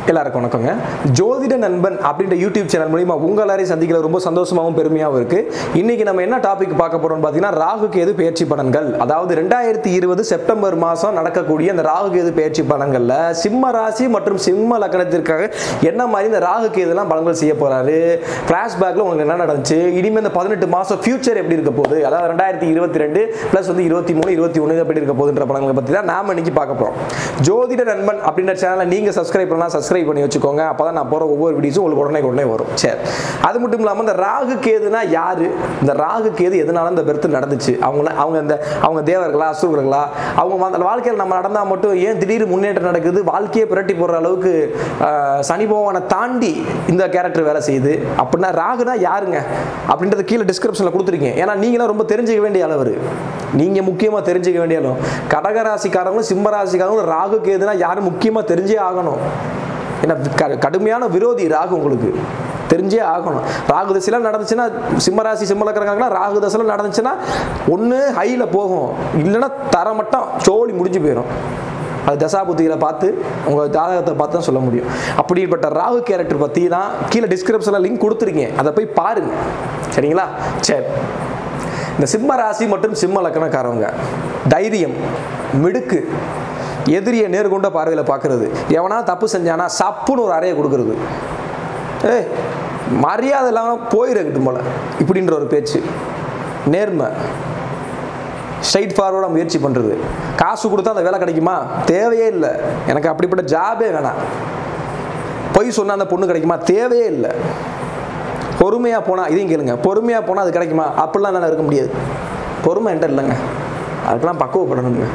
எல்லாருக்கும் வணக்கங்க ஜோதிட நண்பன் அப்படின்ற யூடியூப் சேனல் மூலிமா உங்கள் எல்லாரையும் சந்திக்கல ரொம்ப சந்தோஷமாகவும் பெருமையாகவும் இருக்கு இன்னைக்கு நம்ம என்ன டாபிக் பார்க்க போறோம்னு பார்த்தீங்கன்னா ராகு கேது பயிற்சி பலன்கள் அதாவது ரெண்டாயிரத்தி இருபது செப்டம்பர் மாதம் நடக்கக்கூடிய அந்த ராகு கேது பயிற்சி பலன்களில் சிம்ம ராசி மற்றும் சிம்ம லக்னத்திற்காக என்ன மாதிரி இந்த ராகு கேதுலாம் பலன்கள் செய்ய போறாரு ஃப்ளாஷ்பேக்கில் உங்களுக்கு என்ன நடந்துச்சு இனிமேல் இந்த பதினெட்டு மாதம் ஃபியூச்சர் எப்படி இருக்க போகுது அதாவது ரெண்டாயிரத்தி இருபத்தி ரெண்டு ப்ளஸ் வந்து இருபத்தி மூணு இருபத்தி ஒன்று எப்படி இருக்க போகுதுன்ற பலன்களை பற்றி தான் நாம இன்னைக்கு பார்க்க போகிறோம் ஜோதிட நண்பன் அப்படின்ற சேனலை நீங்கள் சப்ஸ்கிரைப் பண்ணலாம் சப்ஸ்கிரைப் பண்ணி வச்சுக்கோங்க அப்போ தான் நான் போகிற ஒவ்வொரு வீடியோஸும் உங்களுக்கு உடனே உடனே வரும் சரி அது மட்டும் இல்லாமல் இந்த ராகு கேதுனா யாரு இந்த ராகு கேது எதனால இந்த பெருத்து நடந்துச்சு அவங்கள அவங்க இந்த அவங்க தேவர்களா அசுரர்களா அவங்க அந்த வாழ்க்கையில் நம்ம நடந்தால் மட்டும் ஏன் திடீர் முன்னேற்றம் நடக்குது வாழ்க்கையை புரட்டி போடுற அளவுக்கு ஆஹ், சனி பகவானை தாண்டி இந்த கேரக்டர் வேலை செய்யுது அப்படின்னா ராகுனா யாருங்க அப்படின்றத கீழே டிஸ்கிரிப்ஷனில் கொடுத்துருக்கீங்க ஏன்னா நீங்களாம் ரொம்ப தெரிஞ்சுக்க வேண்டிய அளவர் நீங்கள் முக்கியமாக தெரிஞ்சுக்க வேண்டிய அளவு கடகராசிக்காரங்களும் சிம்மராசிக்காரங்களும் ராகு கேதுனா யாரும் முக்கியமாக தெரிஞ்சே ஆகணும் ஏன்னா க- கடுமையான விரோதி ராகு உங்களுக்கு தெரிஞ்சே ஆகணும் ராகு தசைலாம் நடந்துச்சுன்னா சிம்மராசி சிம்மலக்கிறக்காங்கன்னா ராகு தசைலாம் நடந்துச்சுன்னா ஒன்று ஹையில் போகும் இல்லைன்னா தரமட்டம் சோழி முடிஞ்சு போயிடும் அது தசாபுத்திகளை பார்த்து உங்கள் ஜாதகத்தை பார்த்து தான் சொல்ல முடியும் அப்படிப்பட்ட ராகு கேரக்டர் பற்றி தான் கீழே டிஸ்கிரிப்ஷனில் லிங்க் கொடுத்துருக்கேன் அதை போய் பாருங்க சரிங்களா சரி இந்த சிம்ம ராசி மற்றும் சிம்ம லக்கணக்காரவங்க தைரியம் மிடுக்கு எதிரியை நேர்கொண்ட பார்வையில் பார்க்கறது எவனா தப்பு செஞ்சானா சப்புன்னு ஒரு அறையை கொடுக்கறது ஏய் மரியாதை இல்லாமல் போயிருக்கட்டும் போல இப்படின்ற ஒரு பேச்சு நேர்மை ஸ்ட்ரைட் ஃபார்வர்டாக முயற்சி பண்ணுறது காசு கொடுத்தா அந்த வேலை கிடைக்குமா தேவையே இல்லை எனக்கு அப்படிப்பட்ட ஜாபே வேணாம் பொய் சொன்னால் அந்த பொண்ணு கிடைக்குமா தேவையே இல்லை பொறுமையாக போனால் இதையும் கேளுங்க பொறுமையாக போனால் அது கிடைக்குமா அப்படிலாம் என்னால் இருக்க முடியாது பொறுமை என்கிட்ட இல்லைங்க அதுக்கெல்லாம் பக்குவப்படணுங்க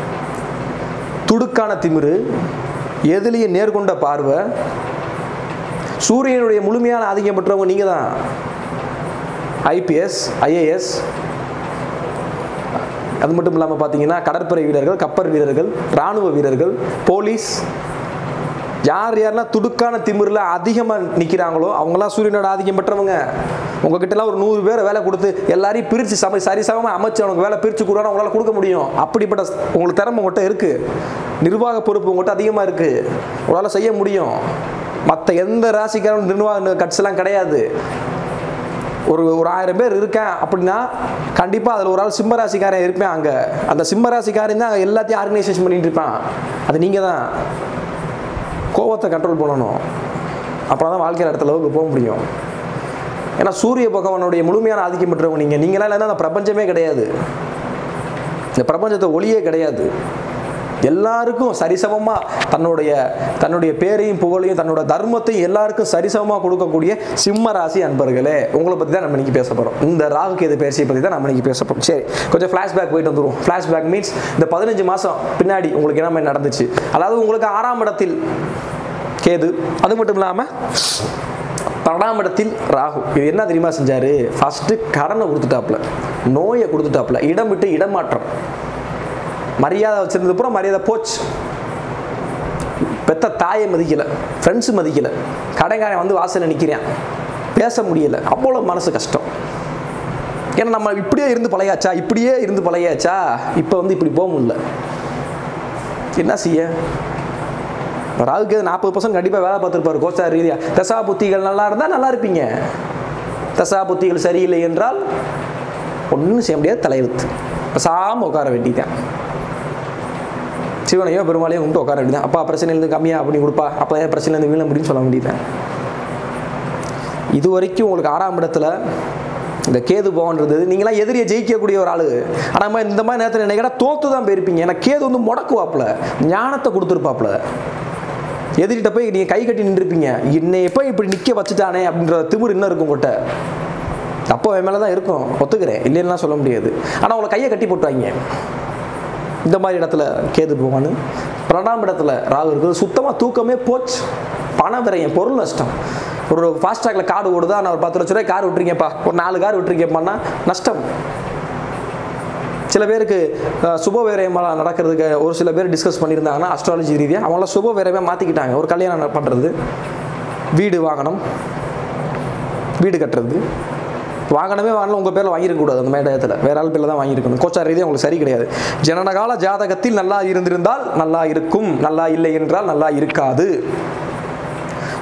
துடுக்கான திமிரு எதுலேயும் நேர்கொண்ட பார்வை சூரியனுடைய முழுமையான ஆதிக்கம் பெற்றவங்க நீங்கள் தான் ஐபிஎஸ் ஐஏஎஸ் அது மட்டும் இல்லாமல் பார்த்தீங்கன்னா கடற்படை வீரர்கள் கப்பல் வீரர்கள் இராணுவ வீரர்கள் போலீஸ் யார் யாரெல்லாம் துடுக்கான திமிரில் அதிகமாக நிற்கிறாங்களோ அவங்களாம் சூரியனோட ஆதிக்கம் பெற்றவங்க உங்ககிட்டலாம் ஒரு நூறு பேரை வேலை கொடுத்து எல்லாரையும் பிரித்து சம சரிசமமாக அமைச்சு அவனுக்கு வேலை பிரித்து கொடுத்தா உங்களால் கொடுக்க முடியும் அப்படிப்பட்ட உங்களுக்கு திறமை உங்கள்கிட்ட இருக்குது நிர்வாக பொறுப்பு உங்கள்கிட்ட அதிகமாக இருக்குது உங்களால் செய்ய முடியும் மற்ற எந்த ராசிக்காரன் நிர்வாக கட்சிலாம் கிடையாது ஒரு ஒரு ஆயிரம் பேர் இருக்கேன் அப்படின்னா கண்டிப்பாக அதில் ஒரு ஆள் சிம்ம ராசிக்காரன் இருப்பேன் அங்கே அந்த சிம்ம ராசிக்காரன் தான் எல்லாத்தையும் ஆர்கனைசேஷன் பண்ணிட்டு இருப்பான் அது நீங்கள் தான் கோவத்தை கண்ட்ரோல் பண்ணணும் அப்புறம் தான் வாழ்க்கையில் அடுத்த லெவலுக்கு போக முடியும் ஏன்னா சூரிய பகவானுடைய முழுமையான ஆதிக்கம் பெற்றவங்க நீங்கள் நீங்களாம் இல்லைன்னா அந்த பிரபஞ்சமே கிடையாது இந்த பிரபஞ்சத்தை ஒளியே கிடையாது எல்லாருக்கும் சரிசமமாக தன்னுடைய தன்னுடைய பேரையும் புகழையும் தன்னோட தர்மத்தையும் எல்லாருக்கும் சரிசமமாக கொடுக்கக்கூடிய சிம்ம ராசி அன்பர்களே உங்களை பற்றி தான் நம்ம இன்னைக்கு பேச போகிறோம் இந்த ராகு கேது பேசியை பற்றி தான் நம்ம இன்னைக்கு பேச போகிறோம் சரி கொஞ்சம் ஃப்ளாஷ்பேக் போயிட்டு வந்துருவோம் ஃப்ளாஷ்பேக் மீன்ஸ் இந்த பதினஞ்சு மாதம் பின்னாடி உங்களுக்கு என்ன மாதிரி நடந்துச்சு அதாவது உங்களுக்கு ஆறாம் இடத்தில் கேது அது மட்டும் இல்லாமல் பன்னெண்டாம் இடத்தில் ராகு இது என்ன தெரியுமா செஞ்சாரு ஃபர்ஸ்ட் கடனை கொடுத்துட்டாப்புல நோயை கொடுத்துட்டாப்புல இடம் விட்டு இடமாற்றம் மரியாதை வச்சிருந்தது பூரா மரியாதை போச்சு பெத்த தாயை மதிக்கல ஃப்ரெண்ட்ஸு மதிக்கல கடைக்காரன் வந்து வாசல்ல நிற்கிறான் பேச முடியல அவ்வளோ மனசு கஷ்டம் ஏன்னா நம்ம இப்படியே இருந்து பழையாச்சா இப்படியே இருந்து பழையாச்சா இப்போ வந்து இப்படி போக முடியல என்ன செய்ய ராகுக்கு நாற்பது பர்சன்ட் கண்டிப்பாக வேலை பார்த்துருப்பாரு கோச்சா ரீதியா தசா புத்திகள் நல்லா இருந்தால் நல்லா இருப்பீங்க தசா புத்திகள் சரியில்லை என்றால் ஒன்றும் செய்ய முடியாது தலையெழுத்து பேசாமல் உட்கார வேண்டியதான் சிவனையோ பெருமாளையோ கும்பிட்டு உட்கார வேண்டியதான் அப்பா பிரச்சனையிலேருந்து கம்மியாக அப்படி கொடுப்பா அப்போ ஏன் பிரச்சனையிலேருந்து வீழ முடியும்னு சொல்ல வேண்டியதான் இது வரைக்கும் உங்களுக்கு ஆறாம் இடத்துல இந்த கேது பவன்றது நீங்களாம் எதிரியை ஜெயிக்கக்கூடிய ஒரு ஆளு ஆனால் இந்த மாதிரி நேரத்தில் நினைக்கிறா தோத்து தான் போயிருப்பீங்க ஏன்னா கேது வந்து முடக்குவாப்புல ஞானத்தை கொடுத்துருப்பாப்புல எதிரிட்ட போய் நீங்கள் கை கட்டி நின்றுருப்பீங்க என்னைய போய் இப்படி நிற்க வச்சுட்டானே அப்படின்ற திமிர் இன்னும் இருக்கும் உங்கள்கிட்ட அப்போ என் மேலே தான் இருக்கும் ஒத்துக்கிறேன் இல்லைன்னா சொல்ல முடியாது ஆனால் உங்களை கையை கட்டி போட்டுவாங்க இந்த மாதிரி இடத்துல கேது பகவான் பன்னெண்டாம் இடத்துல ராகு இருக்குது சுத்தமாக தூக்கமே போச்சு பண விரயம் பொருள் நஷ்டம் ஒரு ஃபாஸ்டாகில் கார் ஓடுதா நான் ஒரு பத்து லட்ச ரூபாய் கார் விட்டுருக்கேன்ப்பா ஒரு நாலு கார் விட்டுருக்கேன்ப்பான்னா நஷ்டம் சில பேருக்கு அஹ், சுப விரயமாக நடக்கிறதுக்கு ஒரு சில பேர் டிஸ்கஸ் பண்ணியிருந்தாங்கன்னா அஸ்ட்ராலஜி ரீதியாக அவங்களாம் சுப விரயமாக மாற்றிக்கிட்டாங்க ஒரு கல்யாணம் பண்ணுறது வீடு வாங்கணும் வீடு கட்டுறது வாங்கனமே வாங்கலாம் உங்கள் பேரில் வாங்கியிருக்கக்கூடாது அந்த மாதிரி டயத்தில் வேற ஆள் பேரில் தான் வாங்கியிருக்கணும் கோச்சார் ரீதியாக உங்களுக்கு சரி கிடையாது ஜனனகால ஜாதகத்தில் நல்லா இருந்திருந்தால் நல்லா இருக்கும் நல்லா இல்லை என்றால் நல்லா இருக்காது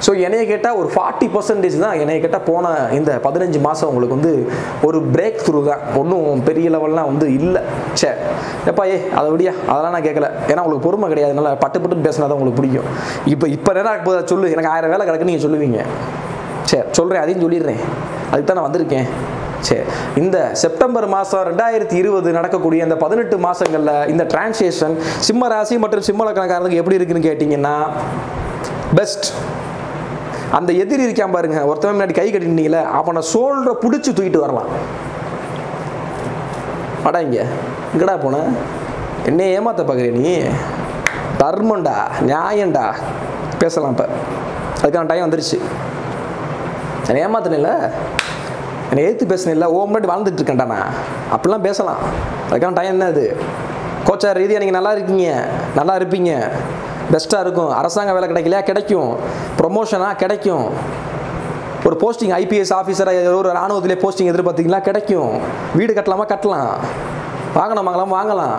ஸோ என்னைய கேட்டால் ஒரு ஃபார்ட்டி பர்சன்டேஜ் தான் என்னைய கேட்டால் போன இந்த பதினஞ்சு மாதம் உங்களுக்கு வந்து ஒரு பிரேக் த்ரூ தான் ஒன்றும் பெரிய லெவல்லாம் வந்து இல்லை சே எப்பா ஏ அதை விடியா அதெல்லாம் நான் கேட்கல ஏன்னா உங்களுக்கு பொறுமை கிடையாது நல்லா பட்டு பட்டுன்னு பேசினா தான் உங்களுக்கு பிடிக்கும் இப்போ இப்போ நேரம் ஆக போதா சொல்லு எனக்கு ஆயிரம் வேலை கிடக்கு நீங்கள் சொல்லுவீங்க சரி சொல்கிறேன் அதையும் சொல்லிடுறேன் அதுக்கு தான் நான் வந்திருக்கேன் சரி இந்த செப்டம்பர் மாதம் ரெண்டாயிரத்தி இருபது நடக்கக்கூடிய இந்த பதினெட்டு மாதங்களில் இந்த டிரான்சேஷன் சிம்ம ராசி மற்றும் சிம்ம லக்கணக்காரனுக்கு எப்படி இருக்குன்னு கேட்டிங்கன்னா பெஸ்ட் அந்த எதிரி இருக்கான் பாருங்க ஒருத்தவன் முன்னாடி கை கட்டினீங்களே அவனை சோல்ற பிடிச்சி தூக்கிட்டு வரலாம் வாடா இங்க எங்கடா போன என்ன ஏமாத்த பார்க்குறிய நீ தர்மண்டா நியாயண்டா பேசலாம் இப்போ அதுக்கான டைம் வந்துருச்சு என்னை ஏமாத்தினில்ல என்னை ஏற்று பேசினில்ல ஓ முன்னாடி வாழ்ந்துட்டு இருக்கேன்டா நான் அப்படிலாம் பேசலாம் அதுக்கான டைம் என்ன அது கோச்சார் ரீதியாக நீங்கள் நல்லா இருக்கீங்க நல்லா இருப்பீங்க பெஸ்ட்டாக இருக்கும் அரசாங்க வேலை கிடைக்கலையா கிடைக்கும் ப்ரொமோஷனாக கிடைக்கும் ஒரு போஸ்டிங் ஐபிஎஸ் ஆஃபீஸராக ஒரு ராணுவத்திலே போஸ்டிங் எதிர்பார்த்தீங்களா கிடைக்கும் வீடு கட்டலாமா கட்டலாம் வாங்கணும் வாங்கலாம் வாங்கலாம்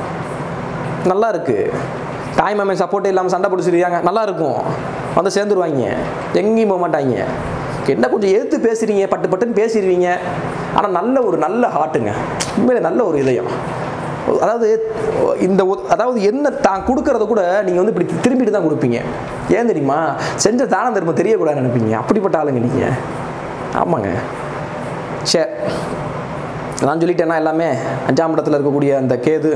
நல்லா இருக்கு தாய் மாமன் சப்போர்ட் இல்லாமல் சண்டை பிடிச்சிருக்காங்க நல்லா இருக்கும் வந்து சேர்ந்துருவாங்க எங்கேயும் போக மாட்டாங்க என்ன கொஞ்சம் எதிர்த்து பேசுறீங்க பட்டு பட்டுன்னு பேசிடுவீங்க ஆனால் நல்ல ஒரு நல்ல ஹார்ட்டுங்க உண்மையில நல்ல ஒரு இதயம் அதாவது இந்த ஒ- அதாவது என்ன தான் கொடுக்கறத கூட நீங்கள் வந்து இப்படி திரும்பிட்டு தான் கொடுப்பீங்க ஏன் தெரியுமா செஞ்ச தான தர்மம் தெரியக்கூடாதுன்னு நினைப்பீங்க அப்படிப்பட்ட ஆளுங்க நீங்கள் ஆமாங்க சரி நான் சொல்லிட்டேன்னா எல்லாமே அஞ்சாம் இடத்துல இருக்கக்கூடிய அந்த கேது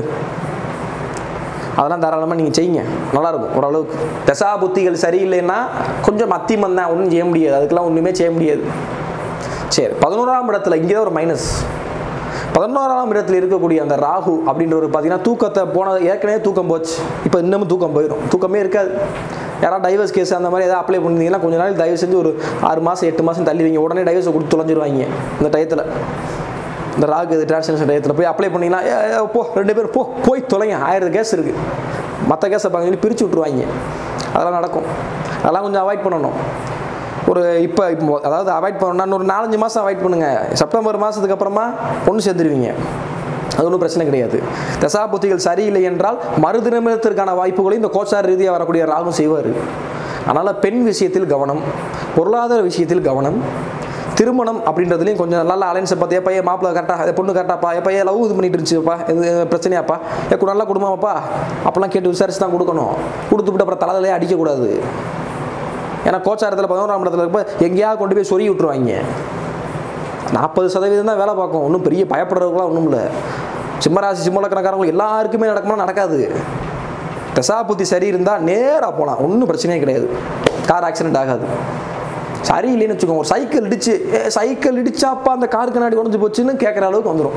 அதெல்லாம் தாராளமாக நீங்கள் செய்யுங்க நல்லாயிருக்கும் ஓரளவுக்கு தசா புத்திகள் சரியில்லைன்னா கொஞ்சம் மத்தியமம் தான் ஒன்றும் செய்ய முடியாது அதுக்கெல்லாம் ஒன்றுமே செய்ய முடியாது சரி பதினோராம் இடத்துல இங்கே தான் ஒரு மைனஸ் பதினோராம் இடத்துல இருக்கக்கூடிய அந்த ராகு அப்படின்ற ஒரு பார்த்தீங்கன்னா தூக்கத்தை போன ஏற்கனவே தூக்கம் போச்சு இப்போ இன்னமும் தூக்கம் போயிடும் தூக்கமே இருக்காது யாராவது டைவர்ஸ் கேஸ் அந்த மாதிரி ஏதாவது அப்ளை பண்ணிருந்தீங்கன்னா கொஞ்ச நாள் தயவு செஞ்சு ஒரு ஆறு மாதம் எட்டு மாதம் தள்ளி வைங்க உடனே டைவர்ஸை கொடுத்து தொலைஞ்சிருவாங்க இந்த டயத்தில் இந்த ராகு இது டிரான்ஸ்லேஷன் டயத்தில் போய் அப்ளை பண்ணிங்கன்னா ஏ, ஏ, போ ரெண்டு பேரும் போ போய் தொலைங்க ஆயிரம் கேஸ் இருக்குது மற்ற கேஸை பார்க்க சொல்லி பிரித்து விட்ருவாங்க அதெல்லாம் நடக்கும் அதெல்லாம் கொஞ்சம் அவாய்ட் பண்ணணும் ஒரு இப்போ இப்போ அதாவது அவாய்ட் பண்ணணும்னா ஒரு நாலஞ்சு மாதம் அவாய்ட் பண்ணுங்கள் செப்டம்பர் மாதத்துக்கு அப்புறமா ஒன்று சேர்ந்துருவீங்க அது ஒன்றும் பிரச்சனை கிடையாது தசாபுத்திகள் சரியில்லை என்றால் மறுதினத்திற்கான வாய்ப்புகளை இந்த கோச்சார் ரீதியாக வரக்கூடிய ராகும் செய்வார் அதனால் பெண் விஷயத்தில் கவனம் பொருளாதார விஷயத்தில் கவனம் திருமணம் அப்படின்றதுலையும் கொஞ்சம் நல்ல அலைன்ஸை பார்த்து எப்பா ஏன் மாப்பிள்ளை கரெக்டாக பொண்ணு கரெக்டாப்பா எப்பா ஏன் லவ் இது பண்ணிட்டு இருந்துச்சுப்பா இது பிரச்சனையாப்பா ஏ கு- நல்ல குடும்பமாப்பா அப்போல்லாம் கேட்டு விசாரிச்சு தான் கொடுக்கணும் கொடுத்துவிட்டு அப்புறம் தலையிலே அடிக்கக்கூடாது ஏன்னா கோச்சாரத்தில் பதினோராம் இடத்துல இருப்ப எங்கேயாவது கொண்டு போய் சொருகி விட்டுருவாங்க நாற்பது சதவீதம் தான் வேலை பார்க்கும் ஒன்றும் பெரிய பயப்படுறதுக்குலாம் ஒன்றும் இல்லை சிம்மராசி சிம்மலக்கணக்காரங்களுக்கு எல்லாருக்குமே நடக்குமா நடக்காது தசாபுத்தி சரி இருந்தால் நேராக போகலாம் ஒன்றும் பிரச்சனையே கிடையாது கார் ஆக்சிடென்ட் ஆகாது சரி இல்லைன்னு வச்சுக்கோங்க ஒரு சைக்கிள் இடிச்சு ஏ சைக்கிள் இடிச்சாப்பா அந்த கார் கண்ணாடி உடஞ்சு போச்சுன்னு கேட்குற அளவுக்கு வந்துடும்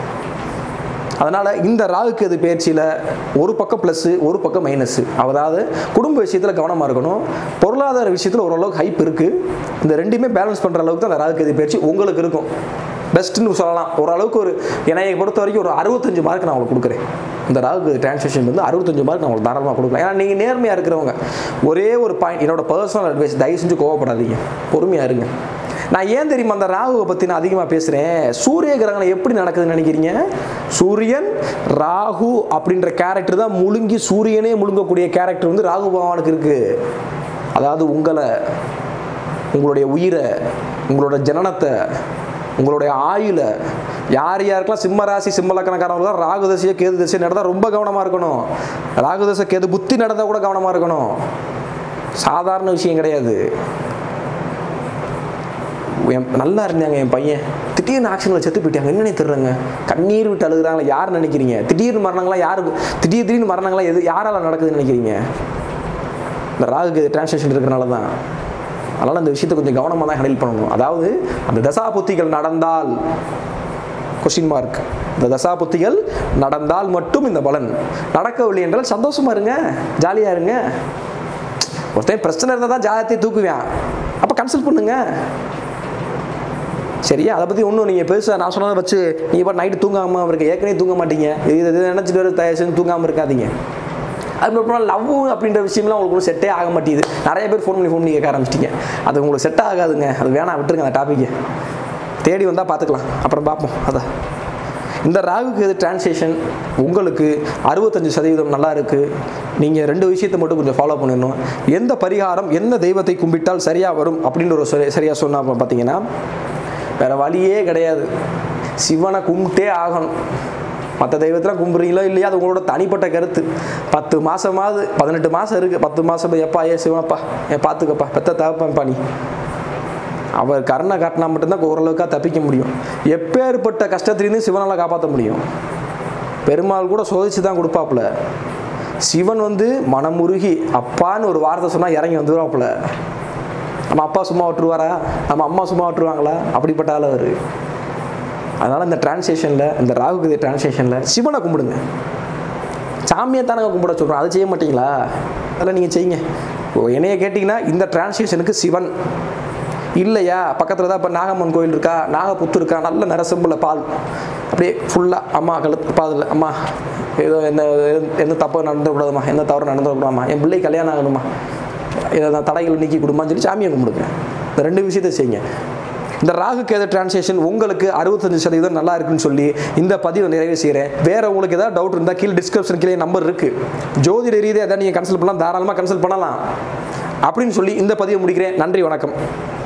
அதனால் இந்த ராகுக்கு அது பயிற்சியில் ஒரு பக்கம் ப்ளஸ்ஸு ஒரு பக்கம் மைனஸ்ஸு அதாவது குடும்ப விஷயத்தில் கவனமாக இருக்கணும் பொருளாதார விஷயத்தில் ஓரளவுக்கு ஹைப் இருக்குது இந்த ரெண்டுமே பேலன்ஸ் பண்ணுற அளவுக்கு தான் அந்த ராகுக்கு அது பயிற்சி உங்களுக்கு இருக்கும் பெஸ்ட்டுன்னு சொல்லலாம் ஓரளவுக்கு ஒரு என்னையை பொறுத்த வரைக்கும் ஒரு அறுபத்தஞ்சு மார்க் நான் உங்களுக்கு கொடுக்குறேன் இந்த ராகுக்கு டிரான்ஸ்லேஷன் வந்து அறுபத்தஞ்சு மார்க் நான் உங்களுக்கு தாராளமாக கொடுக்கலாம் ஏன்னா நீங்கள் நேர்மையாக இருக்கிறவங்க ஒரே ஒரு பாயிண்ட் என்னோட பர்சனல் அட்வைஸ் தயவு செஞ்சு கோவப்படாதீங்க பொறுமையாக இருங்க நான் ஏன் தெரியுமா அந்த ராகுவை பற்றி நான் அதிகமாக பேசுகிறேன் சூரிய கிரகணம் எப்படி நடக்குதுன்னு நினைக்கிறீங்க சூரியன் ராகு அப்படின்ற கேரக்டர் தான் முழுங்கி சூரியனே முழுங்கக்கூடிய கேரக்டர் வந்து ராகு பகவானுக்கு இருக்குது அதாவது உங்களை உங்களுடைய உயிரை உங்களோட ஜனனத்தை உங்களுடைய ஆயுளை யார் யாருக்கெல்லாம் சிம்ம ராசி சிம்ம லக்கணக்காரங்களுக்கு ராகு தசையோ கேது தசையோ நடந்தால் ரொம்ப கவனமாக இருக்கணும் ராகு தசை கேது புத்தி நடந்தால் கூட கவனமாக இருக்கணும் சாதாரண விஷயம் கிடையாது என் நல்லா இருந்தாங்க என் பையன் திடீர்னு ஆக்ஷனில் செத்து போயிட்டாங்க என்னன்னே தெரியுங்க கண்ணீர் விட்டு அழுகுறாங்களா யார் நினைக்கிறீங்க திடீர்னு மரணங்களாம் யாருக்கு திடீர் திடீர்னு மரணங்களாம் எது யாரால நடக்குதுன்னு நினைக்கிறீங்க இந்த ராகுக்கு டிரான்ஸ்லேஷன் இருக்கிறனால தான் அதனால் அந்த விஷயத்தை கொஞ்சம் கவனமாக தான் ஹேண்டில் பண்ணணும் அதாவது அந்த தசா புத்திகள் நடந்தால் கொஸ்டின் மார்க் இந்த தசா புத்திகள் நடந்தால் மட்டும் இந்த பலன் நடக்கவில்லை என்றால் சந்தோஷமா இருங்க ஜாலியாக இருங்க ஒருத்தன் பிரச்சனை இருந்தால் தான் ஜாதகத்தை தூக்குவேன் அப்போ கன்சல்ட் பண்ணுங்க சரியா அதை பற்றி ஒன்றும் நீங்கள் பெருசாக நான் சொன்னதை வச்சு நீங்கள் இப்போ நைட்டு தூங்காமல் இருக்க ஏற்கனவே தூங்க மாட்டீங்க இது இது நினச்சிட்டு வர தயவு செஞ்சு தூங்காமல் இருக்காதீங்க அதுக்கப்புறம் லவ் அப்படின்ற விஷயம்லாம் உங்களுக்கு ஒன்றும் செட்டே ஆக மாட்டேங்குது நிறைய பேர் ஃபோன் பண்ணி ஃபோன் பண்ணி கேட்க ஆரம்பிச்சிட்டிங்க அது உங்களுக்கு செட் ஆகாதுங்க அது வேணாம் விட்டுருங்க அந்த டாப்பிக்கை தேடி வந்தால் பார்த்துக்கலாம் அப்புறம் பார்ப்போம் அதான் இந்த ராகுக்கு எது டிரான்சேஷன் உங்களுக்கு அறுபத்தஞ்சு சதவீதம் நல்லா இருக்குது நீங்கள் ரெண்டு விஷயத்தை மட்டும் கொஞ்சம் ஃபாலோ பண்ணிடணும் எந்த பரிகாரம் எந்த தெய்வத்தை கும்பிட்டால் சரியாக வரும் அப்படின்ற ஒரு சரி சரியாக சொன்னால் பார்த்தீங்கன்னா வேறு வழியே கிடையாது சிவனை கும்பிட்டே ஆகணும் மற்ற தெய்வத்தெலாம் கும்பிட்றீங்களோ இல்லையா அது உங்களோட தனிப்பட்ட கருத்து பத்து மாதமாவது பதினெட்டு மாதம் இருக்குது பத்து மாதம் எப்பா ஏ சிவனப்பா ஏன் பார்த்துக்கப்பா பெத்த தகப்பன்ப்பா நீ அவர் கருணை காட்டினா மட்டும்தான் ஓரளவுக்காக தப்பிக்க முடியும் எப்பேற்பட்ட கஷ்டத்துலேருந்து சிவனால் காப்பாற்ற முடியும் பெருமாள் கூட சோதிச்சு தான் கொடுப்பாப்புல சிவன் வந்து மனமுருகி அப்பான்னு ஒரு வார்த்தை சொன்னால் இறங்கி வந்துடுவாப்புல நம்ம அப்பா சும்மா விட்டுருவாரா நம்ம அம்மா சும்மா விட்டுருவாங்களா அப்படிப்பட்ட ஆள் அவர் அதனால் இந்த டிரான்ஸ்லேஷனில் இந்த ராகுகதி டிரான்ஸ்லேஷனில் சிவனை கும்பிடுங்க சாமியை தானங்க கும்பிட சொல்கிறோம் அதை செய்ய மாட்டீங்களா அதெல்லாம் நீங்கள் செய்யுங்க இப்போ என்னைய கேட்டிங்கன்னா இந்த டிரான்ஸ்லேஷனுக்கு சிவன் இல்லையா பக்கத்தில் தான் இப்போ நாகம்மன் கோயில் இருக்கா நாகப்புத்து இருக்கா நல்ல நரசம்புல பால் அப்படியே ஃபுல்லாக அம்மா கழுத்து பாதில் அம்மா ஏதோ எந்த எந்த தப்பு நடந்துடக்கூடாதுமா எந்த தவறு நடந்துடக்கூடாதுமா என் பிள்ளை கல்யாணம் ஆகணுமா இதை நான் தடைகள் நீக்கி கொடுமான்னு சொல்லி சாமியை கும்பிடுங்க இந்த ரெண்டு விஷயத்தை செய்யுங்க இந்த ராகு கேது டிரான்ஸ்லேஷன் உங்களுக்கு அறுபத்தஞ்சு சதவீதம் நல்லா இருக்குன்னு சொல்லி இந்த பதிவை நிறைவு செய்கிறேன் வேற உங்களுக்கு ஏதாவது டவுட் இருந்தால் கீழே டிஸ்கிரிப்ஷன் கீழே நம்பர் இருக்கு ஜோதிட ரீதியாக எதாவது நீங்கள் கன்சல்ட் பண்ணலாம் தாராளமாக கன்சல்ட் பண்ணலாம் அப்படின்னு சொல்லி இந்த பதிவை முடிக்கிறேன் நன்றி வணக்கம்